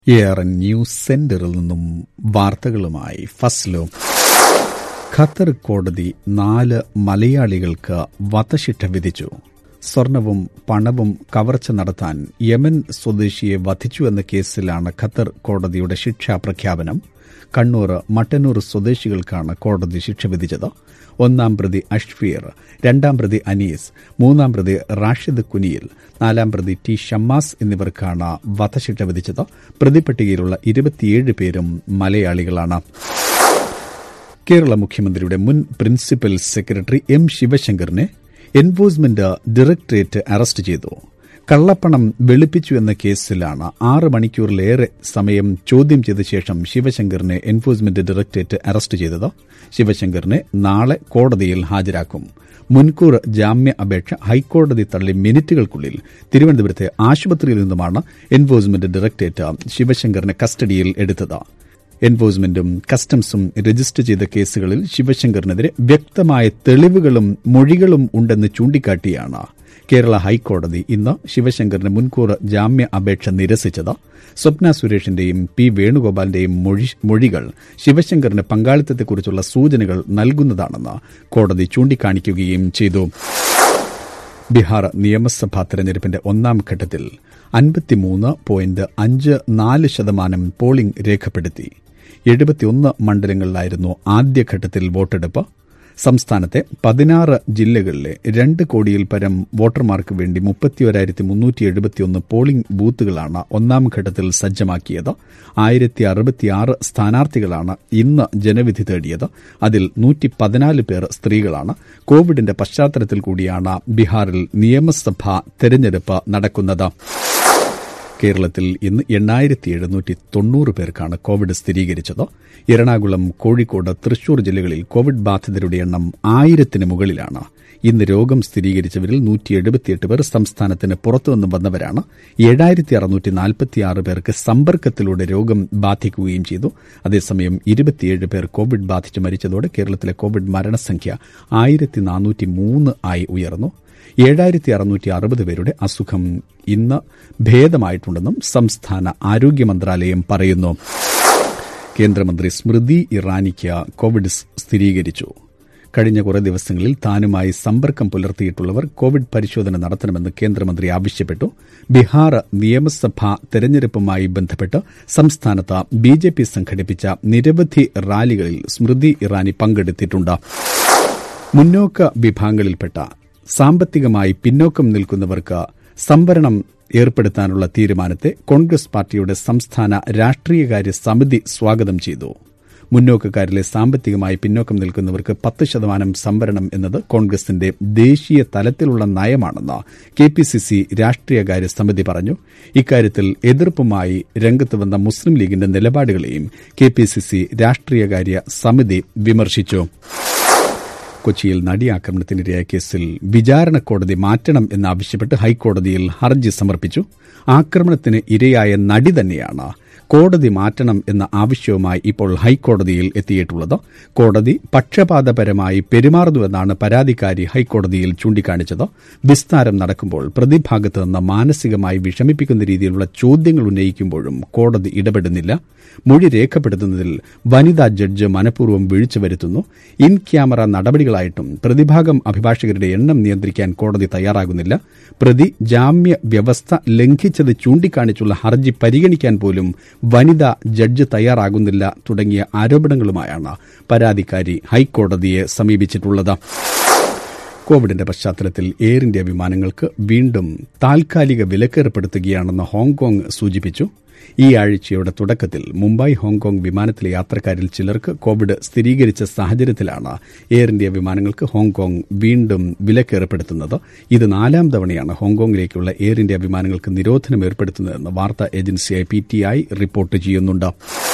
ഏറെ ന്യൂസ് സെന്ററിൽ നിന്നും വാർത്തകളുമായി ഫസ്ലോ ഖത്തർ കോടതി നാല് മലയാളികൾക്ക് വധശിക്ഷ വിധിച്ചു സ്വർണവും പണവും കവർച്ച നടത്താൻ യമൻ സ്വദേശിയെ വധിച്ചു എന്ന കേസിലാണ് ഖത്തർ കോടതിയുടെ ശിക്ഷാ പ്രഖ്യാപനം കണ്ണൂർ മട്ടന്നൂർ സ്വദേശികൾക്കാണ് കോടതി ശിക്ഷ വിധിച്ചത് ഒന്നാം പ്രതി അഷ്ഫീർ രണ്ടാം പ്രതി അനീസ് മൂന്നാം പ്രതി റാഷിദ് കുനിയിൽ നാലാം പ്രതി ടി ഷമ്മാസ് എന്നിവർക്കാണ് വധശിക്ഷ വിധിച്ചത് പ്രതിപട്ടികയിലുള്ള ഇരുപത്തിയേഴ് പേരും മലയാളികളാണ് കേരള മുഖ്യമന്ത്രിയുടെ മുൻ പ്രിൻസിപ്പൽ സെക്രട്ടറി എം ശിവശങ്കറിനെ എൻഫോഴ്സ്മെന്റ് ഡയറക്ടറേറ്റ് അറസ്റ്റ് ചെയ്തു കള്ളപ്പണം വെളുപ്പിച്ചു എന്ന കേസിലാണ് ആറ് മണിക്കൂറിലേറെ സമയം ചോദ്യം ചെയ്ത ശേഷം ശിവശങ്കറിനെ എൻഫോഴ്സ്മെന്റ് ഡയറക്ടറേറ്റ് അറസ്റ്റ് ചെയ്തത് ശിവശങ്കറിനെ നാളെ കോടതിയിൽ ഹാജരാക്കും മുൻകൂർ ജാമ്യ അപേക്ഷ ഹൈക്കോടതി തള്ളി മിനിറ്റുകൾക്കുള്ളിൽ തിരുവനന്തപുരത്തെ ആശുപത്രിയിൽ നിന്നുമാണ് എൻഫോഴ്സ്മെന്റ് ഡയറക്ടറേറ്റ് ശിവശങ്കറിനെ കസ്റ്റഡിയിൽ എടുത്തത് എൻഫോഴ്സ്മെന്റും കസ്റ്റംസും രജിസ്റ്റർ ചെയ്ത കേസുകളിൽ ശിവശങ്കറിനെതിരെ വ്യക്തമായ തെളിവുകളും മൊഴികളും ഉണ്ടെന്ന് ചൂണ്ടിക്കാട്ടിയാണ് കേരള ഹൈക്കോടതി ഇന്ന് ശിവശങ്കറിന് മുൻകൂർ ജാമ്യ അപേക്ഷ നിരസിച്ചത് സ്വപ്ന സുരേഷിന്റെയും പി വേണുഗോപാലിന്റെയും മൊഴികൾ ശിവശങ്കറിന് പങ്കാളിത്തത്തെക്കുറിച്ചുള്ള സൂചനകൾ നൽകുന്നതാണെന്ന് കോടതി ചൂണ്ടിക്കാണിക്കുകയും ചെയ്തു ബീഹാർ നിയമസഭാ തെരഞ്ഞെടുപ്പിന്റെ ഒന്നാം ഘട്ടത്തിൽ അൻപത്തിമൂന്ന് പോയിന്റ് അഞ്ച് നാല് ശതമാനം പോളിംഗ് രേഖപ്പെടുത്തി എഴുപത്തിയൊന്ന് മണ്ഡലങ്ങളിലായിരുന്നു ആദ്യഘട്ടത്തിൽ വോട്ടെടുപ്പ് സംസ്ഥാനത്തെ പതിനാറ് ജില്ലകളിലെ രണ്ട് കോടിയിൽ പരം വോട്ടർമാർക്ക് വേണ്ടി മുപ്പത്തിയൊരായിരത്തി മുന്നൂറ്റി എഴുപത്തിയൊന്ന് പോളിംഗ് ബൂത്തുകളാണ് ഒന്നാം ഘട്ടത്തിൽ സജ്ജമാക്കിയത് ആയിരത്തി അറുപത്തിയാറ് സ്ഥാനാർത്ഥികളാണ് ഇന്ന് ജനവിധി തേടിയത് അതിൽ നൂറ്റി പതിനാല് പേർ സ്ത്രീകളാണ് കോവിഡിന്റെ പശ്ചാത്തലത്തിൽ കൂടിയാണ് ബീഹാറിൽ നിയമസഭാ തെരഞ്ഞെടുപ്പ് നടക്കുന്നത് കേരളത്തിൽ ഇന്ന് എണ്ണായിരത്തി എഴുന്നൂറ്റി തൊണ്ണൂറ് പേർക്കാണ് കോവിഡ് സ്ഥിരീകരിച്ചത് എറണാകുളം കോഴിക്കോട് തൃശൂർ ജില്ലകളിൽ കോവിഡ് ബാധിതരുടെ എണ്ണം ആയിരത്തിന് മുകളിലാണ് ഇന്ന് രോഗം സ്ഥിരീകരിച്ചവരിൽ നൂറ്റി എഴുപത്തിയെട്ട് പേർ സംസ്ഥാനത്തിന് പുറത്തുനിന്നും വന്നവരാണ് ഏഴായിരത്തി അറുന്നൂറ്റി നാൽപ്പത്തിയാറ് പേർക്ക് സമ്പർക്കത്തിലൂടെ രോഗം ബാധിക്കുകയും ചെയ്തു അതേസമയം ഇരുപത്തിയേഴ് പേർ കോവിഡ് ബാധിച്ച് മരിച്ചതോടെ കേരളത്തിലെ കോവിഡ് മരണസംഖ്യ ആയിരത്തി നാനൂറ്റി മൂന്ന് ആയി ഉയർന്നു ഏഴായിരത്തി അറുന്നൂറ്റി അറുപത് പേരുടെ അസുഖം ഇന്ന് ഭേദമായിട്ടുണ്ടെന്നും സംസ്ഥാന ആരോഗ്യ മന്ത്രാലയം പറയുന്നു കേന്ദ്രമന്ത്രി സ്മൃതി ഇറാനിക്ക് കോവിഡ് സ്ഥിരീകരിച്ചു കഴിഞ്ഞ കുറേ ദിവസങ്ങളിൽ താനുമായി സമ്പർക്കം പുലർത്തിയിട്ടുള്ളവർ കോവിഡ് പരിശോധന നടത്തണമെന്ന് കേന്ദ്രമന്ത്രി ആവശ്യപ്പെട്ടു ബീഹാർ നിയമസഭാ തെരഞ്ഞെടുപ്പുമായി ബന്ധപ്പെട്ട് സംസ്ഥാനത്ത് ബി ജെ പി സംഘടിപ്പിച്ച നിരവധി റാലികളിൽ സ്മൃതി ഇറാനി പങ്കെടുത്തിട്ടുണ്ട് മുന്നോക്ക വിഭാഗങ്ങളിൽപ്പെട്ട സാമ്പത്തികമായി പിന്നോക്കം നിൽക്കുന്നവർക്ക് സംവരണം ഏർപ്പെടുത്താനുള്ള തീരുമാനത്തെ കോൺഗ്രസ് പാർട്ടിയുടെ സംസ്ഥാന രാഷ്ട്രീയകാര്യ സമിതി സ്വാഗതം ചെയ്തു മുന്നോക്കക്കാരിലെ സാമ്പത്തികമായി പിന്നോക്കം നിൽക്കുന്നവർക്ക് പത്ത് ശതമാനം സംവരണം എന്നത് കോൺഗ്രസിന്റെ ദേശീയ തലത്തിലുള്ള നയമാണെന്ന് കെ പി സി സി രാഷ്ട്രീയകാര്യ സമിതി പറഞ്ഞു ഇക്കാര്യത്തിൽ എതിർപ്പുമായി രംഗത്ത് വന്ന മുസ്ലിം ലീഗിന്റെ നിലപാടുകളെയും കെ പി സി സി രാഷ്ട്രീയകാര്യ സമിതി വിമർശിച്ചു കൊച്ചിയിൽ നടിയാക്രമണത്തിനിരയായ കേസിൽ വിചാരണ കോടതി മാറ്റണം എന്നാവശ്യപ്പെട്ട് ഹൈക്കോടതിയിൽ ഹർജി സമർപ്പിച്ചു ആക്രമണത്തിന് ഇരയായ നടി തന്നെയാണ് കോടതി മാറ്റണം എന്ന ആവശ്യവുമായി ഇപ്പോൾ ഹൈക്കോടതിയിൽ എത്തിയിട്ടുള്ളത് കോടതി പക്ഷപാതപരമായി പെരുമാറുന്നുവെന്നാണ് പരാതിക്കാരി ഹൈക്കോടതിയിൽ ചൂണ്ടിക്കാണിച്ചത് വിസ്താരം നടക്കുമ്പോൾ പ്രതിഭാഗത്ത് നിന്ന് മാനസികമായി വിഷമിപ്പിക്കുന്ന രീതിയിലുള്ള ചോദ്യങ്ങൾ ഉന്നയിക്കുമ്പോഴും കോടതി ഇടപെടുന്നില്ല മൊഴി രേഖപ്പെടുത്തുന്നതിൽ വനിതാ ജഡ്ജ് മനഃപൂർവ്വം വീഴ്ച വരുത്തുന്നു ഇൻ ക്യാമറ നടപടികളായിട്ടും പ്രതിഭാഗം അഭിഭാഷകരുടെ എണ്ണം നിയന്ത്രിക്കാൻ കോടതി തയ്യാറാകുന്നില്ല പ്രതി ജാമ്യ വ്യവസ്ഥ ലംഘിച്ചത് ചൂണ്ടിക്കാണിച്ചുള്ള ഹർജി പരിഗണിക്കാൻ പോലും വനിതാ ജഡ്ജ് തയ്യാറാകുന്നില്ല തുടങ്ങിയ ആരോപണങ്ങളുമായാണ് പരാതിക്കാരി ഹൈക്കോടതിയെ സമീപിച്ചിട്ടുള്ളത് കോവിഡിന്റെ പശ്ചാത്തലത്തിൽ എയർ ഇന്ത്യ വിമാനങ്ങൾക്ക് വീണ്ടും താൽക്കാലിക വിലക്കേർപ്പെടുത്തുകയാണെന്ന് ഹോങ്കോങ് സൂചിപ്പിച്ചു ഈ ആഴ്ചയുടെ തുടക്കത്തിൽ മുംബൈ ഹോങ്കോങ് വിമാനത്തിലെ യാത്രക്കാരിൽ ചിലർക്ക് കോവിഡ് സ്ഥിരീകരിച്ച സാഹചര്യത്തിലാണ് എയർ ഇന്ത്യ വിമാനങ്ങൾക്ക് ഹോങ്കോങ് വീണ്ടും വിലക്കേർപ്പെടുത്തുന്നത് ഇത് നാലാം തവണയാണ് ഹോങ്കോങ്ങിലേക്കുള്ള എയർ ഇന്ത്യ വിമാനങ്ങൾക്ക് നിരോധനം ഏർപ്പെടുത്തുന്നതെന്ന് വാർത്താ ഏജൻസിയായ പി ടി ഐ റിപ്പോർട്ട് ചെയ്യുന്നുണ്ട്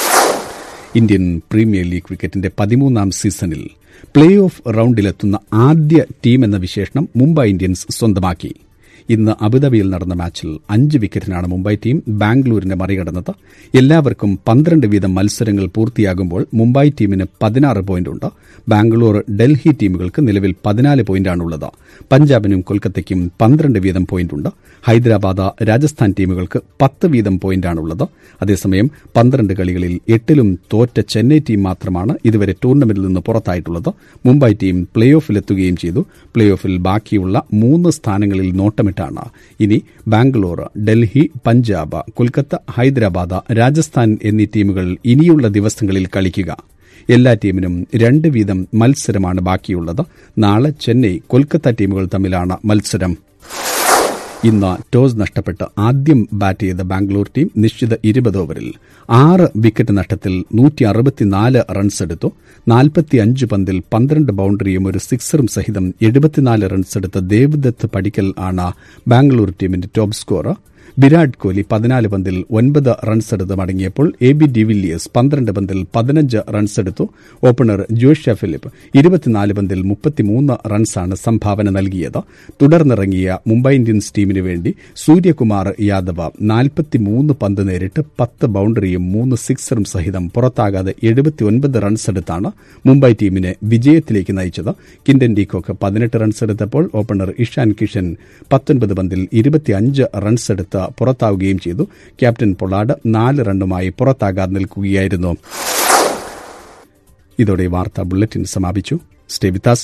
ഇന്ത്യൻ പ്രീമിയർ ലീഗ് ക്രിക്കറ്റിന്റെ പതിമൂന്നാം സീസണിൽ പ്ലേ ഓഫ് റൌണ്ടിലെത്തുന്ന ആദ്യ ടീം എന്ന വിശേഷണം മുംബൈ ഇന്ത്യൻസ് സ്വന്തമാക്കി ഇന്ന് അബുദാബിയിൽ നടന്ന മാച്ചിൽ അഞ്ച് വിക്കറ്റിനാണ് മുംബൈ ടീം ബാംഗ്ലൂരിനെ മറികടന്നത് എല്ലാവർക്കും പന്ത്രണ്ട് വീതം മത്സരങ്ങൾ പൂർത്തിയാകുമ്പോൾ മുംബൈ ടീമിന് പതിനാറ് പോയിന്റുണ്ട് ബാംഗ്ലൂർ ഡൽഹി ടീമുകൾക്ക് നിലവിൽ പതിനാല് പോയിന്റാണുള്ളത് പഞ്ചാബിനും കൊൽക്കത്തയ്ക്കും പന്ത്രണ്ട് വീതം പോയിന്റുണ്ട് ഹൈദരാബാദ് രാജസ്ഥാൻ ടീമുകൾക്ക് പത്ത് വീതം പോയിന്റാണുള്ളത് അതേസമയം പന്ത്രണ്ട് കളികളിൽ എട്ടിലും തോറ്റ ചെന്നൈ ടീം മാത്രമാണ് ഇതുവരെ ടൂർണമെന്റിൽ നിന്ന് പുറത്തായിട്ടുള്ളത് മുംബൈ ടീം പ്ലേ ഓഫിലെത്തുകയും ചെയ്തു പ്ലേ ഓഫിൽ ബാക്കിയുള്ള മൂന്ന് സ്ഥാനങ്ങളിൽ നോട്ടമിട്ടാണ് ഇനി ബാംഗ്ലൂർ ഡൽഹി പഞ്ചാബ് കൊൽക്കത്ത ഹൈദരാബാദ് രാജസ്ഥാൻ എന്നീ ടീമുകൾ ഇനിയുള്ള ദിവസങ്ങളിൽ കളിക്കുക എല്ലാ ടീമിനും രണ്ട് വീതം മത്സരമാണ് ബാക്കിയുള്ളത് നാളെ ചെന്നൈ കൊൽക്കത്ത ടീമുകൾ തമ്മിലാണ് മത്സരം ഇന്ന് ടോസ് നഷ്ടപ്പെട്ട് ആദ്യം ബാറ്റ് ചെയ്ത ബാംഗ്ലൂർ ടീം നിശ്ചിത ഇരുപത് ഓവറിൽ ആറ് വിക്കറ്റ് നഷ്ടത്തിൽ നൂറ്റി അറുപത്തിനാല് റൺസ് എടുത്തു നാൽപ്പത്തിയഞ്ച് പന്തിൽ പന്ത്രണ്ട് ബൌണ്ടറിയും ഒരു സിക്സറും സഹിതം എഴുപത്തിനാല് റൺസ് എടുത്ത ദേവദത്ത് പടിക്കൽ ആണ് ബാംഗ്ലൂർ ടീമിന്റെ ടോപ്പ് സ്കോറർ വിരാട് കോഹ്ലി പതിനാല് പന്തിൽ ഒൻപത് റൺസ് എടുത്ത് മടങ്ങിയപ്പോൾ എ ബി ഡിവില്ലിയേഴ്സ് പന്ത്രണ്ട് പന്തിൽ പതിനഞ്ച് റൺസ് എടുത്തു ഓപ്പണർ ജോഷ്യ ഫിലിപ്പ് ഇരുപത്തിനാല് പന്തിൽ മുപ്പത്തിമൂന്ന് റൺസാണ് സംഭാവന നൽകിയത് തുടർന്നിറങ്ങിയ മുംബൈ ഇന്ത്യൻസ് ടീമിന് വേണ്ടി സൂര്യകുമാർ യാദവ് നാൽപ്പത്തിമൂന്ന് പന്ത് നേരിട്ട് പത്ത് ബൌണ്ടറിയും മൂന്ന് സിക്സറും സഹിതം പുറത്താകാതെ എഴുപത്തിയൊൻപത് റൺസ് എടുത്താണ് മുംബൈ ടീമിനെ വിജയത്തിലേക്ക് നയിച്ചത് കിൻഡൻ ഡീകോക്ക് പതിനെട്ട് റൺസ് എടുത്തപ്പോൾ ഓപ്പണർ ഇഷാൻ കിഷൻ പത്തൊൻപത് പന്തിൽ ഇരുപത്തിയഞ്ച് റൺസ് എടുത്ത് പുറത്താവുകയും ചെയ്തു ക്യാപ്റ്റൻ പൊളാഡ് നാല് റണ്ണുമായി പുറത്താകാതെ നിൽക്കുകയായിരുന്നു ഇതോടെ വാർത്താ ബുള്ളറ്റിൻ സമാപിച്ചു സ്റ്റേ വിത്താസ്